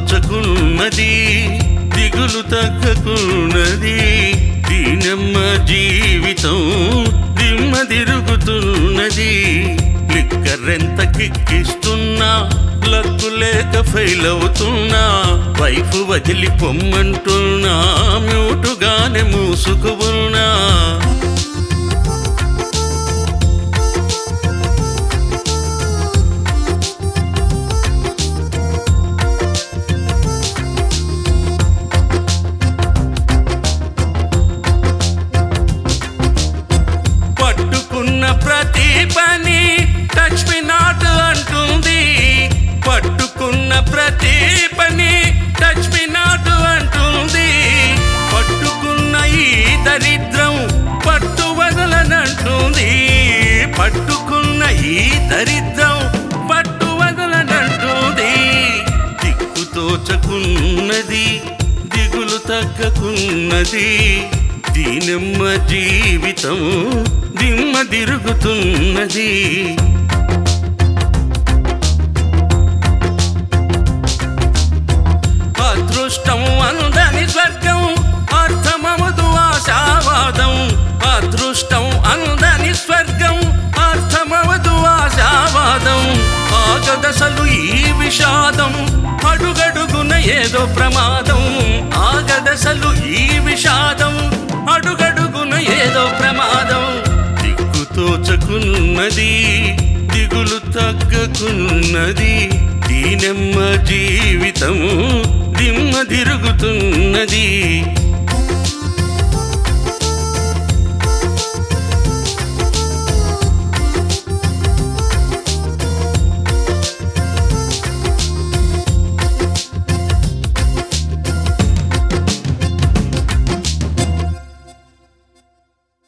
తోచకున్నది దిగులు తగ్గకున్నది దీనమ్మ జీవితం దిమ్మ తిరుగుతున్నది లిక్కరెంత కిక్కిస్తున్నా లక్కు లేక ఫెయిల్ అవుతున్నా వైఫ్ వదిలి పొమ్మంటున్నా మ్యూటుగానే మూసుకు ఉన్నా పట్టుకున్న ప్రతి పని టచ్ మీ నాట్ అంటుంది పట్టుకున్న ప్రతి పని టచ్ మీ నాట్ అంటుంది పట్టుకున్న ఈ దరిద్రం పట్టు వదలనంటుంది పట్టుకున్న ఈ దరిద్రం పట్టు వదలనంటుంది దిక్కు తోచకున్నది దిగులు తగ్గకున్నది దీనమ్మ జీవితం దిమ్మ తిరుగుతున్నది అదృష్టం అందని స్వర్గం అర్థమవదు ఆశావాదం అదృష్టం అందని స్వర్గం అర్థమవదు ఆశావాదం ఆగదసలు ఈ విషాదం అడుగడుగున ఏదో ప్రమాదం ఆగదసలు ఈ విషాదం అడుగడుగున ఏదో ప్రమాదం దిక్కు తోచకున్నది దిగులు తగ్గకున్నది దీనమ్మ జీవితం దిమ్మ తిరుగుతున్నది